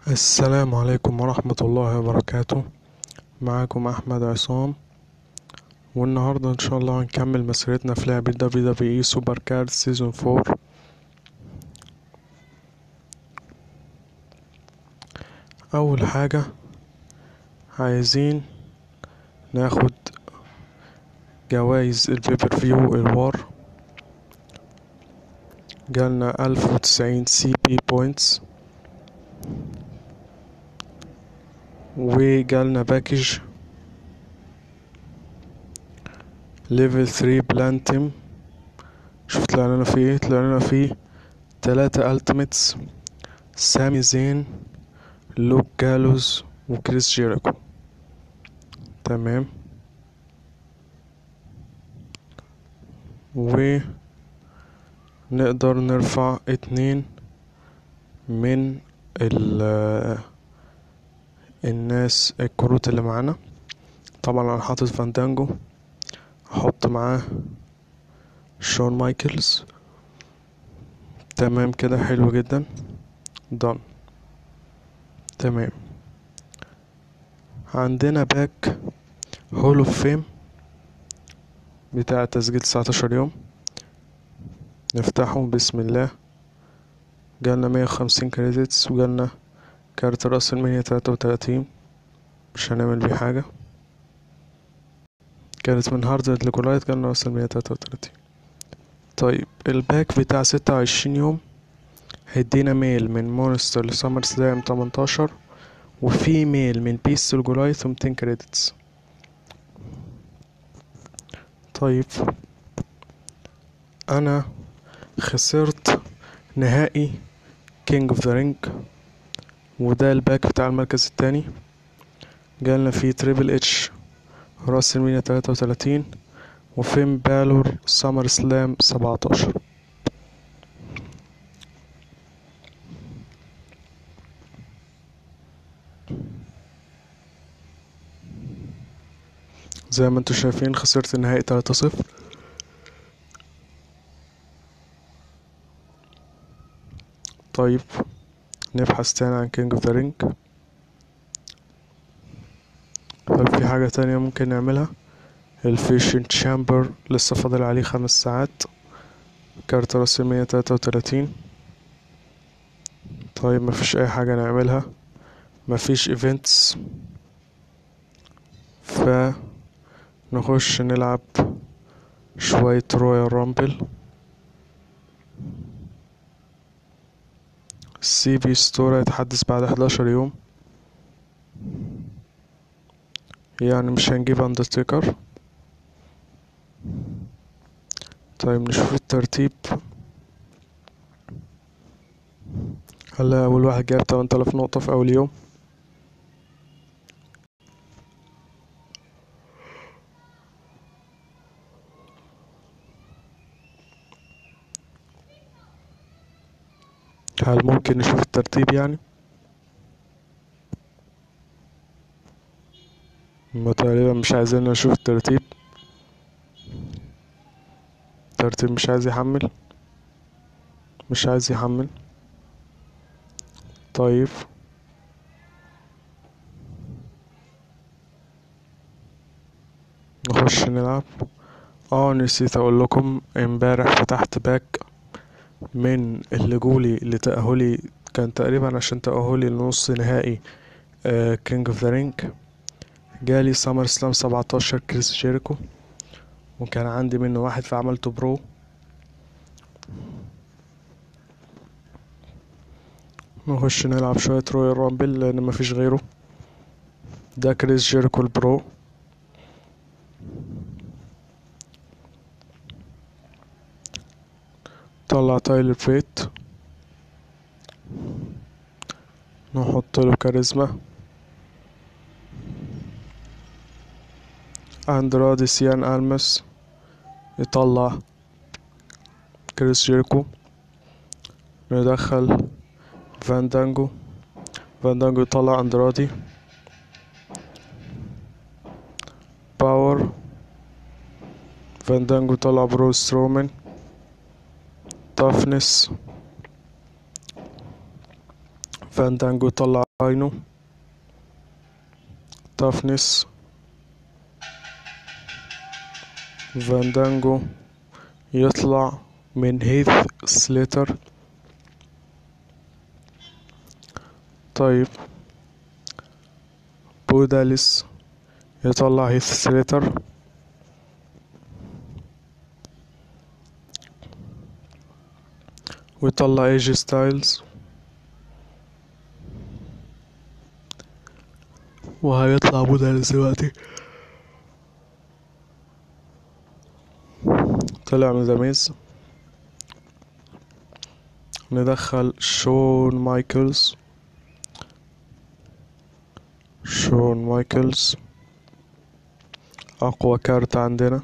السلام عليكم ورحمة الله وبركاته معاكم أحمد عصام والنهاردة إن شاء الله هنكمل مسيرتنا في لعبة دبليو دبليو إي سوبر كارد سيزون فور أول حاجة عايزين ناخد جوايز البيبر فيو الوار جالنا ألف وتسعين سي بي بوينتس وجالنا باكج ليفل 3 بلانتيم شوف طلع لنا فيه ايه طلع لنا فيه تلاتة التيميتس سامي زين لوك جالوز وكريس جيريكو تمام و نقدر نرفع اتنين من ال الناس الكروت اللي معانا طبعا انا حاطط فاندانجو احط معاه شون مايكلز تمام كده حلو جدا دون تمام عندنا باك هول اوف فيم بتاع تسجيل تسعتاشر يوم نفتحه بسم الله جالنا مية وخمسين كريدتس وجالنا كارت راس المية تلاتة وتلاتين مش هنعمل بيه حاجة كانت من هارد ليكولايت جالنا راس المية تلاتة وتلاتين طيب الباك بتاع ستة وعشرين يوم هيدينا ميل من مونستر لسمر سلام تمنتاشر وفي ميل من بيس لجولايت ومتين كريدتس طيب انا خسرت نهائي كينج اوف ذا رينج وده الباك بتاع المركز التاني جالنا فيه تريبل اتش راس المينا تلاتة وتلاتين وفين بالور سمر سلام سبعتاشر زي ما انتوا شايفين خسرت النهائي تلاتة صفر طيب نبحث تاني عن كينج اوف ذا رينج هل في حاجة تانية ممكن نعملها الفيشن تشامبر لسه فاضل عليه خمس ساعات كارت راس المية تلاتة وتلاتين طيب مفيش اي حاجة نعملها مفيش ايفنتس ف نخش نلعب شوية رويال رامبل السي بي ستور هيتحدث بعد 11 يوم يعني مش هنجيب اندرتيكر طيب نشوف الترتيب هلا اول واحد جاب 8000 نقطة في اول يوم هل ممكن نشوف الترتيب يعني هما تقريبا مش عايزين نشوف الترتيب الترتيب مش عايز يحمل مش عايز يحمل طيب نخش نلعب اه نسيت اقول لكم امبارح فتحت باك من اللي جولي لتأهلي كان تقريبا عشان تأهلي لنص نهائي كينج اوف ذا رينج جالي سمر سلام سبعتاشر كريس جيريكو وكان عندي منه واحد فعملته برو نخش نلعب شوية رويال رامبل لأن مفيش غيره ده كريس جيريكو البرو طلع تايلر فيت نحط له كاريزما اندرادي سيان المس يطلع كريس جيركو ندخل فاندانجو فاندانجو يطلع اندرادي باور فاندانجو يطلع برو سترومان تافنس فاندانجو يطلع راينو تافنس فاندانجو يطلع من هيث سليتر طيب بوداليس يطلع هيث سليتر ويطلع ايجي ستايلز وهيطلع بوداليس دلوقتي طلع من ذا ميز ندخل شون مايكلز شون مايكلز أقوى كارت عندنا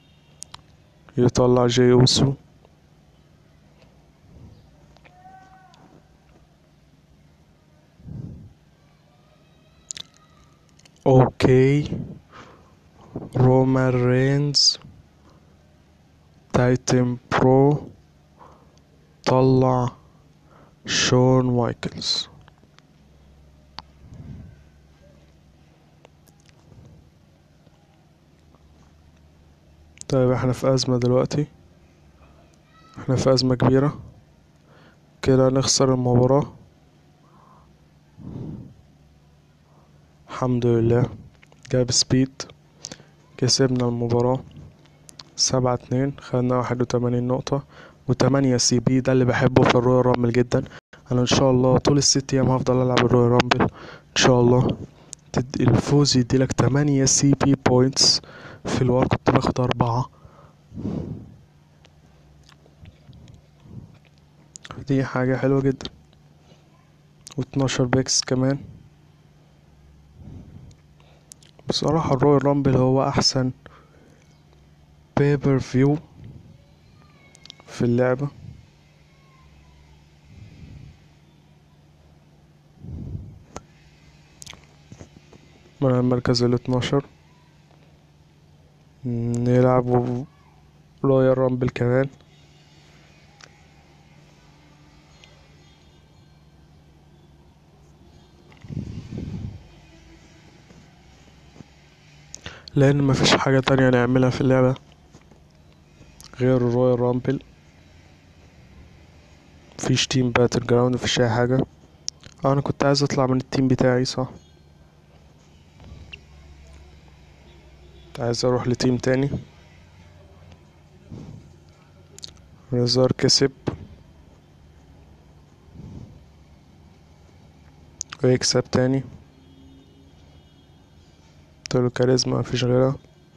يطلع جي أوسو أوكي رومان رينز تايتن برو طلع شون مايكلز طيب احنا في أزمة دلوقتي احنا في أزمة كبيرة كده نخسر المباراة الحمد لله جاب سبيد كسبنا المباراة سبعة اتنين خدنا واحد وتمانين نقطة وتمانية سي بي ده اللي بحبه في الرويال رامبل جدا انا ان شاء الله طول الست ايام هفضل العب الرويال رامبل ان شاء الله تد- الفوز يديلك تمانية سي بي بوينتس في الوار كنت باخد أربعة دي حاجة حلوة جدا واتناشر بيكس كمان بصراحة الرويال رامبل هو أحسن بيبر فيو في اللعبة من المركز الاتناشر نلعب رويال رامبل كمان لأن مفيش حاجة تانية نعملها في اللعبة غير الرويال رامبل مفيش تيم باتل جراوند مفيش أي حاجة آه، أنا كنت عايز أطلع من التيم بتاعي صح كنت عايز أروح لتيم تاني ريزار كسب ويكسب تاني قلتله كاريزما مفيش غيرها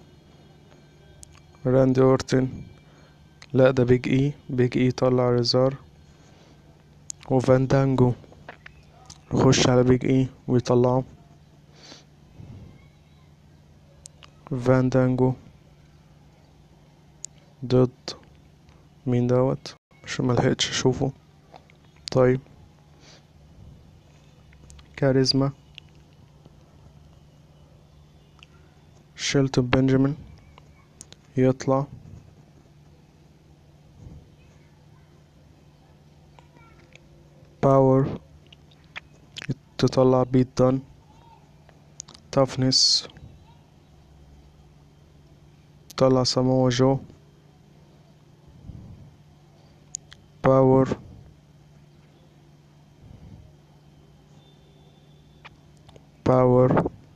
راندي اورتن لا ده بيج اي بيج اي طلع ريزار وفاندانجو يخش على بيج اي ويطلعه فاندانجو ضد مين دوت عشان ملحقتش اشوفه طيب كاريزما شيلتون بنجامين يطلع باور تطلع بيت دان تافنس طلع ساموا جو باور باور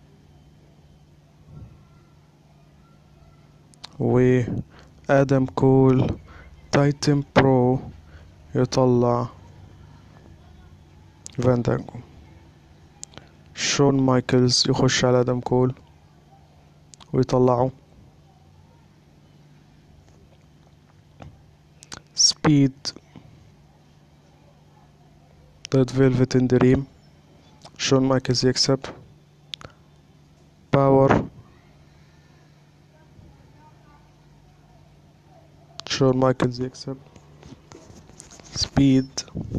وآدم كول تايتن برو يطلع فاندانجو شون مايكلز يخش على آدم كول ويطلعه سبيد ضد فيلفت ان دريم شون مايكلز يكسب باور شون مايكلز يكسب سبيد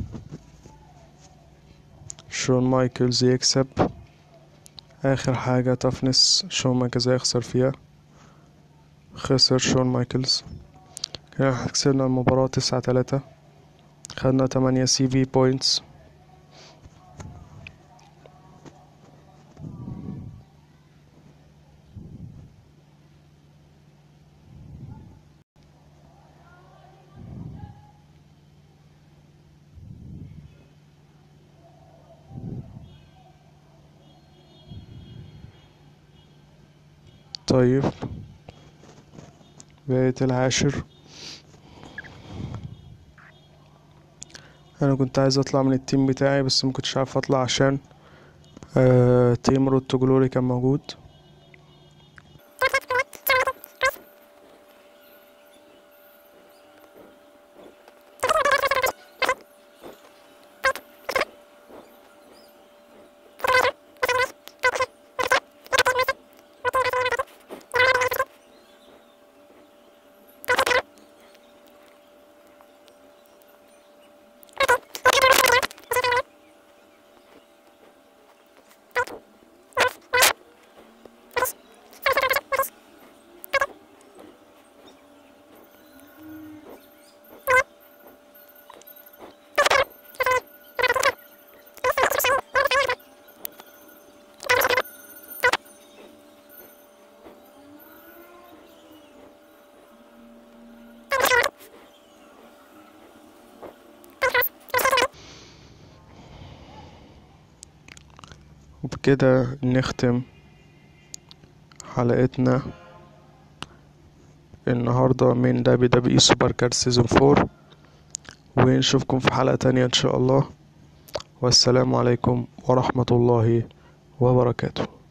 شون مايكلز يكسب اخر حاجة تفنس شون مايكلز هيخسر فيها خسر شون مايكلز كده احنا كسبنا المباراة تسعة تلاتة خدنا تمانية سي في بوينتس طيب بقيت العاشر انا كنت عايز اطلع من التيم بتاعي بس مكنتش عارف اطلع عشان آه تيم رود تو جلوري كان موجود وبكده نختم حلقتنا النهاردة من دبليو دبليو اي سوبر كارد سيزون فور ونشوفكم في حلقة تانية ان شاء الله والسلام عليكم ورحمة الله وبركاته